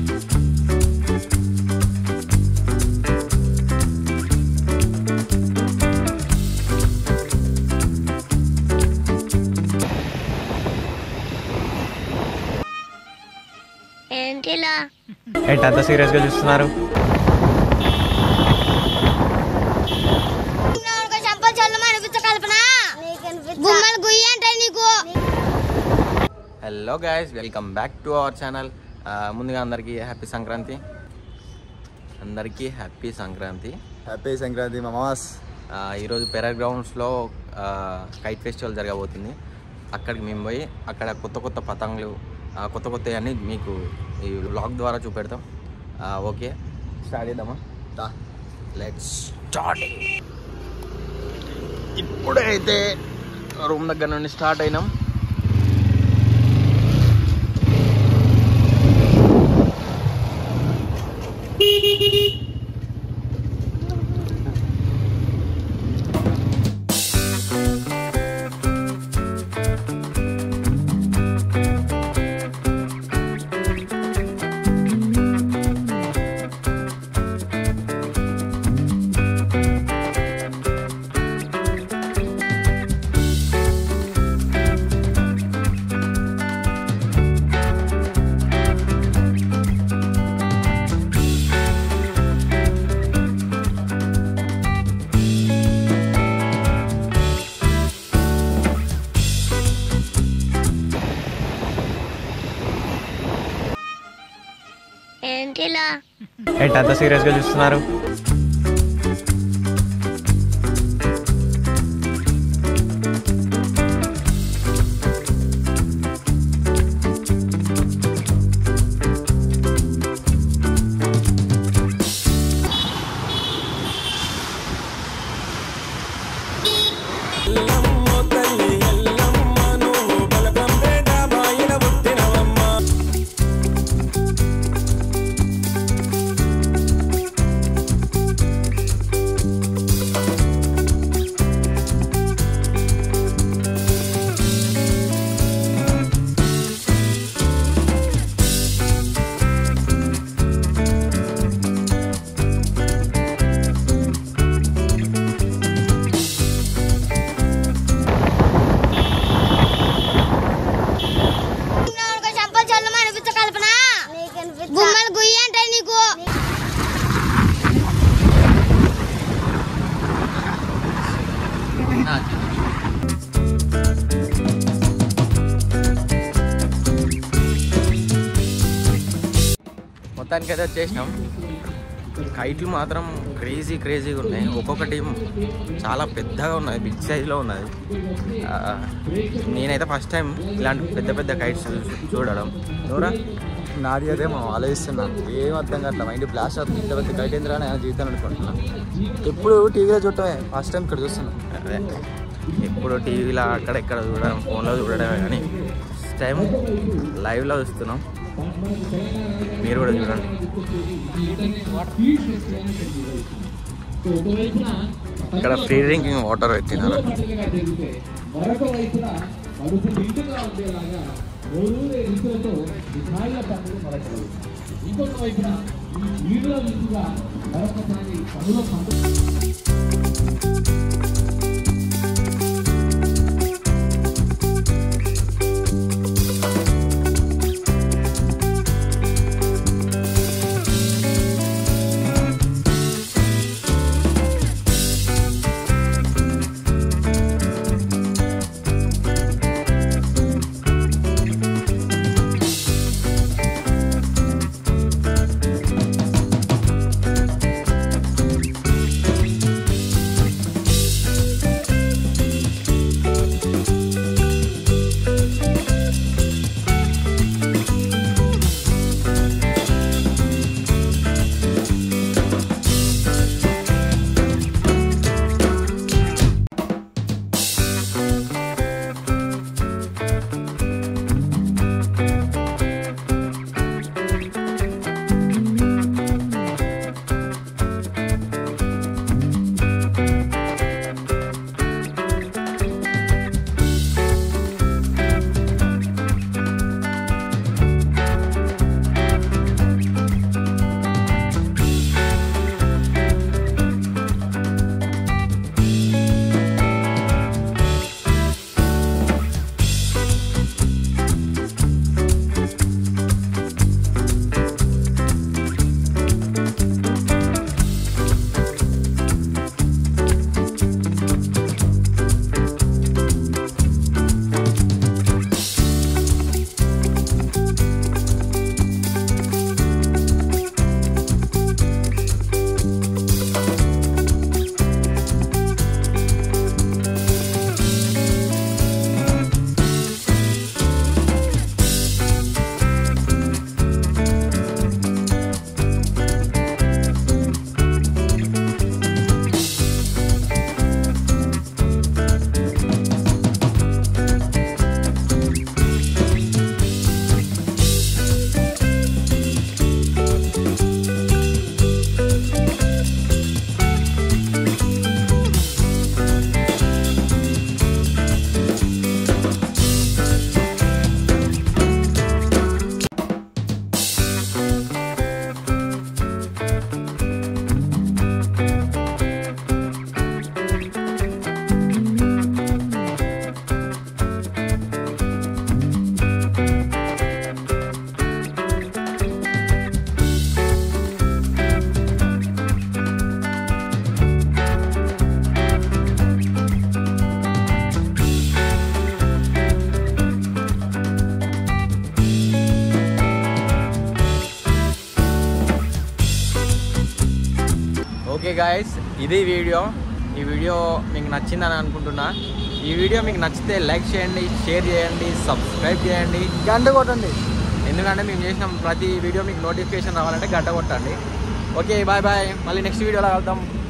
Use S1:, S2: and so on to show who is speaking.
S1: ఏంటిలా
S2: ఏంటి అంత సీరియస్గా చూస్తున్నారు
S1: చంపలు చల్లం అనిపించ కల్పన గుమ్మలు గుయ్యి అంటే నీకు
S2: hello guys welcome back to our channel ముందుగా అందరికీ హ్యాపీ సంక్రాంతి అందరికీ హ్యాపీ సంక్రాంతి
S3: హ్యాపీ సంక్రాంతి మామాస్
S2: ఆ, ఈరోజు పెరర్ గ్రౌండ్స్లో కైట్ ఫెస్టివల్ జరగబోతుంది అక్కడికి మేము పోయి అక్కడ కొత్త కొత్త పతంగులు ఆ, కొత్త కొత్త అన్నీ మీకు ఈ వ్లాగ్ ద్వారా చూపెడతాం ఆ, ఓకే స్టార్ట్ చేద్దామా
S3: దా
S2: లెట్స్ స్టార్ట్ ఇప్పుడైతే రూమ్ దగ్గర నుండి స్టార్ట్ అయినాం
S1: ఏంటిలా
S2: ఏంటి అంత సీరియస్గా చూస్తున్నారు
S1: చంపలు చల్లం అనిపించ కల్పన గుమ్మలు గుయ్యి అంటే నీకు
S2: మొత్తానికి అయితే వచ్చేసినాం కైట్లు మాత్రం క్రేజీ క్రేజీగా ఉన్నాయి ఒక్కొక్కటి చాలా పెద్దగా ఉన్నది బిగ్ సైజ్లో ఉన్నది ఆ, నేనైతే ఫస్ట్ టైం ఇలాంటి పెద్ద పెద్ద కైట్స్ చూడడం ఎవరా
S3: నాది అదే మా ఆలోచిస్తున్నా ఏం అర్థం కావట్లేదు మైండ్ బ్లాస్ట్ అవుతుంది ఇంత పెద్ద గైడ్ ఏంద్రా అని జీవితం అనుకుంటున్నా ఎప్పుడు టీవీలో చూడటమే ఫస్ట్ టైం ఇక్కడ చూస్తున్నా
S2: అదే ఎప్పుడు టీవీలో అక్కడ ఇక్కడ చూడడం ఫోన్లో చూడడమే కానీ ఫస్ట్ టైం లైవ్లో చూస్తున్నాం మీరు కూడా చూడండి ఇక్కడ ఫ్రీ డ్రింకింగ్ వాటర్ పెట్టినారు
S4: మరొక వైపున కడుపు నిండుగా ఉండేలాగా నోరూరే రీతులతో మిఠాయిల పండుగ మరొకరు ఇంకొక వైపున ఈ వీడియో రీతిగా మరొకసారి పనుల పండుగ
S2: గాయస్ ఇది వీడియో ఈ వీడియో మీకు నచ్చిందని అనుకుంటున్నా ఈ వీడియో మీకు నచ్చితే లైక్ చేయండి షేర్ చేయండి సబ్స్క్రైబ్ చేయండి
S3: గంట కొట్టండి
S2: ఎందుకంటే మేము చేసిన ప్రతి వీడియో మీకు నోటిఫికేషన్ రావాలంటే గంట కొట్టండి ఓకే బాయ్ బాయ్ మళ్ళీ నెక్స్ట్ వీడియోలో కలుద్దాం